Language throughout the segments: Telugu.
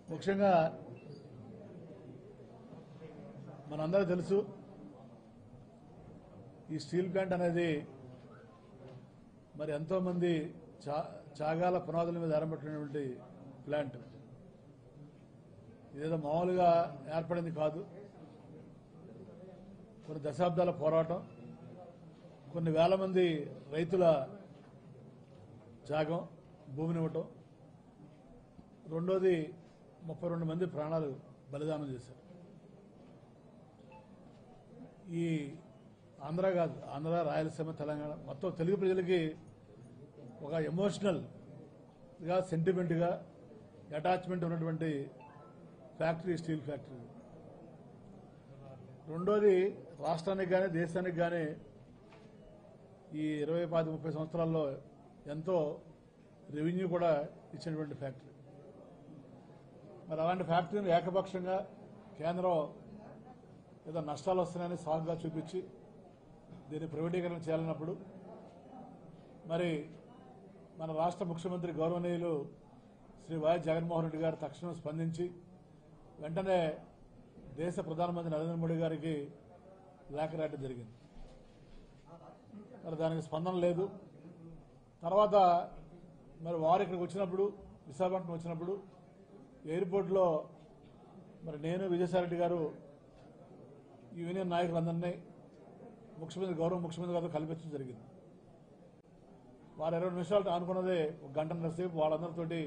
ముఖ్యంగా మనందరూ తెలుసు ఈ స్టీల్ ప్లాంట్ అనేది మరి ఎంతోమంది చా చాగాల పునాదుల మీద ఆరంభించినటువంటి ప్లాంట్ ఇదేదో మామూలుగా ఏర్పడింది కాదు కొన్ని దశాబ్దాల పోరాటం కొన్ని వేల మంది రైతుల త్యాగం భూమిని ఇవ్వటం రెండోది ముప్పై రెండు మంది ప్రాణాలు బలిదానం చేశారు ఈ ఆంధ్ర కాదు ఆంధ్ర రాయలసీమ తెలంగాణ మొత్తం తెలుగు ప్రజలకి ఒక ఎమోషనల్గా సెంటిమెంట్గా అటాచ్మెంట్ ఉన్నటువంటి ఫ్యాక్టరీ స్టీల్ ఫ్యాక్టరీ రెండోది రాష్ట్రానికి కానీ దేశానికి కానీ ఈ ఇరవై పది ముప్పై సంవత్సరాల్లో ఎంతో రెవెన్యూ కూడా ఇచ్చినటువంటి ఫ్యాక్టరీ మరి అలాంటి ఫ్యాక్టరీని ఏకపక్షంగా కేంద్రం ఏదో నష్టాలు వస్తున్నాయని సాగుగా చూపించి దీన్ని ప్రైవేటీకరణ చేయాలన్నప్పుడు మరి మన రాష్ట్ర ముఖ్యమంత్రి గౌరవనీయులు శ్రీ వైఎస్ జగన్మోహన్ రెడ్డి గారు తక్షణం స్పందించి వెంటనే దేశ ప్రధానమంత్రి నరేంద్ర మోడీ గారికి లేఖ రాయడం జరిగింది మరి దానికి స్పందన లేదు తర్వాత మరి వారు ఇక్కడికి వచ్చినప్పుడు విశాఖపట్నం వచ్చినప్పుడు ఎయిర్పోర్ట్లో మరి నేను విజయసాయిరెడ్డి గారు ఈ యూనియన్ నాయకులందరినీ ముఖ్యమంత్రి గౌరవ ముఖ్యమంత్రి గారితో కల్పించడం జరిగింది వారు ఇరవై నిమిషాలు అనుకున్నదే ఒక గంటన్నర సేపు వాళ్ళందరితోటి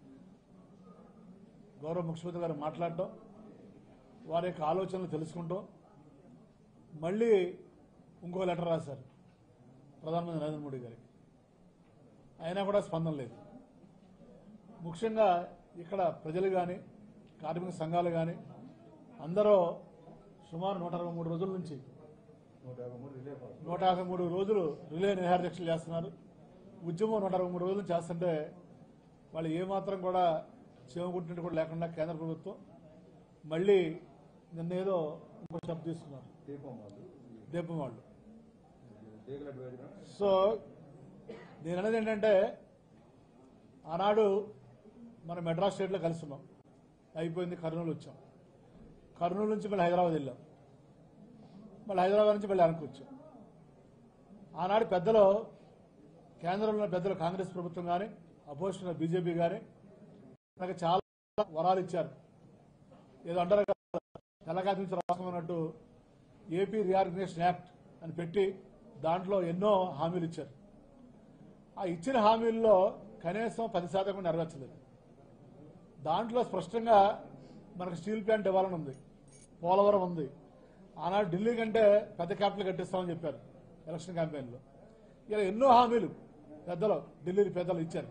గౌరవ ముఖ్యమంత్రి గారు మాట్లాడటం వారి యొక్క ఆలోచనలు తెలుసుకుంటాం మళ్ళీ ఇంకో లెటర్ రాశారు ప్రధానమంత్రి నరేంద్ర మోడీ గారికి అయినా కూడా స్పందన లేదు ముఖ్యంగా ఇక్కడ ప్రజలు కానీ కార్మిక సంఘాలు కానీ అందరూ సుమారు నూట అరవై మూడు రోజుల నుంచి నూట యాభై మూడు రోజులు రిలే నిహార దీక్షలు చేస్తున్నారు ఉద్యమం నూట అరవై మూడు రోజులు చేస్తుంటే వాళ్ళు ఏమాత్రం కూడా చేమకుంటున్నట్టు కూడా లేకుండా కేంద్ర ప్రభుత్వం మళ్ళీ నిన్న ఏదో ఇంకో స్టెప్ తీసుకున్నారు దీపం వాళ్ళు దీపం వాళ్ళు లీగల్ అడ్వైజర్ సో నేను అనేది ఏంటంటే ఆనాడు మనం మెడ్రాస్ స్టేట్లో కలుస్తున్నాం అయిపోయింది కర్నూలు వచ్చాం కర్నూలు నుంచి మళ్ళీ హైదరాబాద్ వెళ్ళాం మళ్ళీ హైదరాబాద్ నుంచి మళ్ళీ వెనక్కి వచ్చాం ఆనాడు పెద్దలు కేంద్రంలో ఉన్న పెద్దలు కాంగ్రెస్ ప్రభుత్వం కానీ అపోజిషన్ బీజేపీ కానీ నాకు చాలా వరాలు ఇచ్చారు ఏదో అంటారు కదా, తెల్లగాది నుంచి రాష్ట్రం అన్నట్టు ఏపీ రీఆర్గనైజేషన్ యాక్ట్ అని పెట్టి దాంట్లో ఎన్నో హామీలు ఇచ్చారు ఆ ఇచ్చిన హామీల్లో కనీసం పది శాతం కూడా నెరవేర్చలేదు దాంట్లో స్పష్టంగా మనకు స్టీల్ ప్లాంట్ ఇవ్వాలని ఉంది పోలవరం ఉంది ఆనాడు ఢిల్లీ కంటే పెద్ద క్యాపిటల్ కట్టిస్తామని చెప్పారు ఎలక్షన్ క్యాంపెయిన్లో ఇలా ఎన్నో హామీలు పెద్దలు ఢిల్లీ పెద్దలు ఇచ్చారు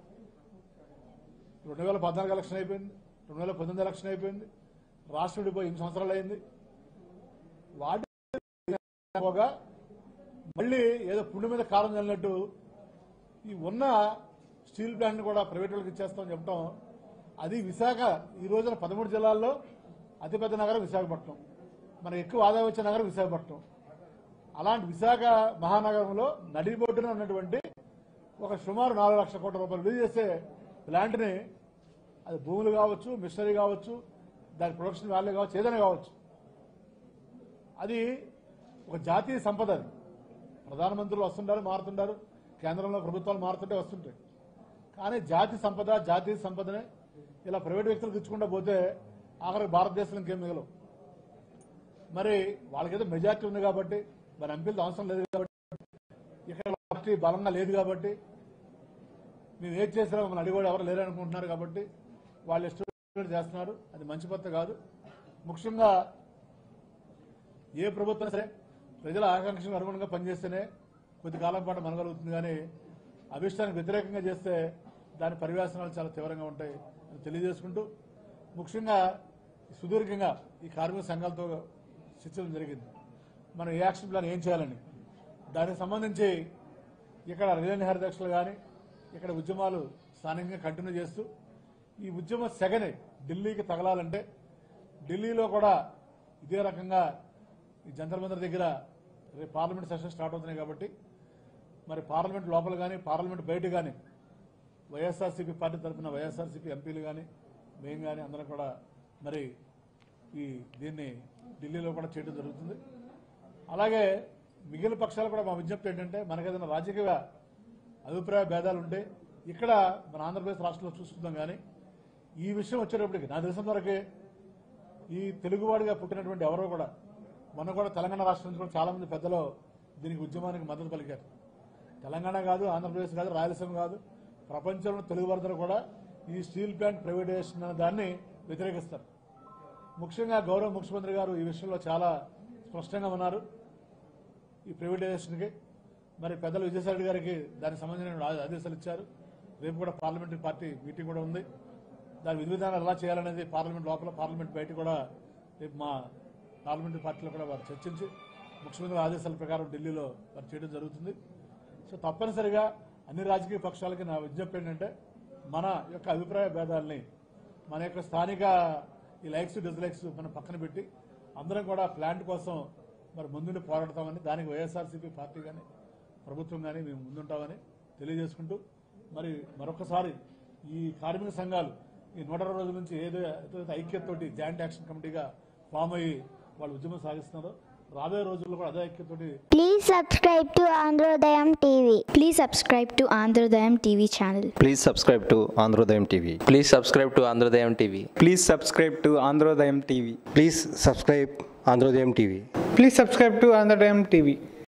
రెండు వేల పద్నాలుగు ఎలక్షన్ అయిపోయింది రెండు వేల పంతొమ్మిది ఎలక్షన్ అయిపోయింది రాష్ట్రం విడిపోయి ఎనిమిది సంవత్సరాలు అయింది వాటి పోగా మళ్ళీ ఏదో పుండు మీద కాలం చల్లినట్టు ఈ ఉన్న స్టీల్ ప్లాంట్ కూడా ప్రైవేట్ వాళ్ళకి ఇచ్చేస్తామని చెప్పడం అది విశాఖ ఈ రోజున పదమూడు జిల్లాల్లో అతిపెద్ద నగరం విశాఖపట్నం మనకు ఎక్కువ ఆదాయం వచ్చే నగరం విశాఖపట్నం అలాంటి విశాఖ మహానగరంలో నడిబొడ్డున ఉన్నటువంటి ఒక సుమారు నాలుగు లక్షల కోట్ల రూపాయలు విలువ చేసే ప్లాంట్ని అది భూములు కావచ్చు మిషనరీ కావచ్చు దాని ప్రొడక్షన్ వాల్యూ కావచ్చు ఏదైనా కావచ్చు అది ఒక జాతీయ సంపద అది ప్రధానమంత్రులు వస్తుంటారు మారుతుంటారు కేంద్రంలో ప్రభుత్వాలు మారుతుంటే వస్తుంటాయి కానీ జాతి సంపద జాతీయ సంపదనే ఇలా ప్రైవేట్ వ్యక్తులకు ఇచ్చుకుంటూ పోతే ఆఖరికి భారతదేశంలో ఇంకేం మిగలవు మరి వాళ్ళకేదో మెజార్టీ ఉంది కాబట్టి మరి ఎంపీలతో అవసరం లేదు కాబట్టి ఇక్కడ పార్టీ బలంగా లేదు కాబట్టి మేము ఏది చేసినా మమ్మల్ని అడిగోడు ఎవరు లేరు అనుకుంటున్నారు కాబట్టి వాళ్ళు ఇష్టం చేస్తున్నారు అది మంచి పద్ధతి కాదు ముఖ్యంగా ఏ ప్రభుత్వం సరే ప్రజల ఆకాంక్షలకు అనుగుణంగా పనిచేస్తేనే కొద్ది కాలం పాటు మనగలుగుతుంది కానీ అభిష్టానికి వ్యతిరేకంగా చేస్తే దాని పర్యవసనాలు చాలా తీవ్రంగా ఉంటాయి అని తెలియజేసుకుంటూ ముఖ్యంగా సుదీర్ఘంగా ఈ కార్మిక సంఘాలతో చర్చలు జరిగింది మనం ఏ యాక్షన్ ప్లాన్ ఏం చేయాలని దానికి సంబంధించి ఇక్కడ రిలే నిహార దీక్షలు కానీ ఇక్కడ ఉద్యమాలు స్థానికంగా కంటిన్యూ చేస్తూ ఈ ఉద్యమ సెగని ఢిల్లీకి తగలాలంటే ఢిల్లీలో కూడా ఇదే రకంగా ఈ జంతర్ మంతర్ దగ్గర రేపు పార్లమెంట్ సెషన్ స్టార్ట్ అవుతున్నాయి కాబట్టి మరి పార్లమెంట్ లోపల కానీ పార్లమెంట్ బయట కానీ వైఎస్ఆర్సీపీ పార్టీ తరఫున వైఎస్ఆర్సీపీ ఎంపీలు కానీ మేము కానీ అందరం కూడా మరి ఈ దీన్ని ఢిల్లీలో కూడా చేయడం జరుగుతుంది అలాగే మిగిలిన పక్షాలు కూడా మా విజ్ఞప్తి ఏంటంటే మనకేదైనా రాజకీయ అభిప్రాయ భేదాలు ఉంటే ఇక్కడ మన ఆంధ్రప్రదేశ్ రాష్ట్రంలో చూసుకుందాం కానీ ఈ విషయం వచ్చేటప్పటికి నాకు తెలిసినంత వరకే ఈ తెలుగువాడిగా పుట్టినటువంటి ఎవరో కూడా మొన్న కూడా తెలంగాణ రాష్ట్రం నుంచి కూడా చాలా మంది పెద్దలు దీనికి ఉద్యమానికి మద్దతు పలికారు తెలంగాణ కాదు ఆంధ్రప్రదేశ్ కాదు రాయలసీమ కాదు ప్రపంచంలో తెలుగు వారందరూ కూడా ఈ స్టీల్ ప్లాంట్ ప్రైవేటైజేషన్ అనే దాన్ని వ్యతిరేకిస్తారు ముఖ్యంగా గౌరవ ముఖ్యమంత్రి గారు ఈ విషయంలో చాలా స్పష్టంగా ఉన్నారు ఈ ప్రైవేటైజేషన్కి మరి పెద్దలు విజయసాయి రెడ్డి గారికి దానికి సంబంధించిన ఆ- ఆదేశాలు ఇచ్చారు రేపు కూడా పార్లమెంటరీ పార్టీ మీటింగ్ కూడా ఉంది దాని విధి విధానాలు ఎలా చేయాలనేది పార్లమెంట్ లోపల పార్లమెంట్ బయట కూడా రేపు మా పార్లమెంటరీ పార్టీలో కూడా వారు చర్చించి ముఖ్యమంత్రి ఆదేశాల ప్రకారం ఢిల్లీలో వారు చేయడం జరుగుతుంది సో తప్పనిసరిగా అన్ని రాజకీయ పక్షాలకి నా విజ్ఞప్తి ఏంటంటే మన యొక్క అభిప్రాయ భేదాలని మన యొక్క స్థానిక ఈ లైక్స్ డిస్లైక్స్ మనం పక్కన పెట్టి అందరం కూడా ప్లాంట్ కోసం మరి ముందుండి పోరాడతామని దానికి వైఎస్ఆర్సీపీ పార్టీ కానీ ప్రభుత్వం కానీ మేము ముందుంటామని తెలియజేసుకుంటూ మరి మరొకసారి ఈ కార్మిక సంఘాలు ఈ నూట అరవై రోజుల నుంచి ఏదో ఏదైతే ఐక్యతతోటి జాయింట్ యాక్షన్ కమిటీగా ఫామ్ అయ్యి వాళ్ళు ఉద్యమం సాగిస్తున్నారో రాబోయే రోజుల్లో కూడా అదే ఐక్యతతోటి Please subscribe to Androdayam TV. Please subscribe to Androdayam TV channel. Please subscribe to Androdayam TV. Please subscribe to Androdayam TV. Please subscribe to Androdayam TV. Please subscribe Androdayam TV. Please subscribe to Androdayam TV.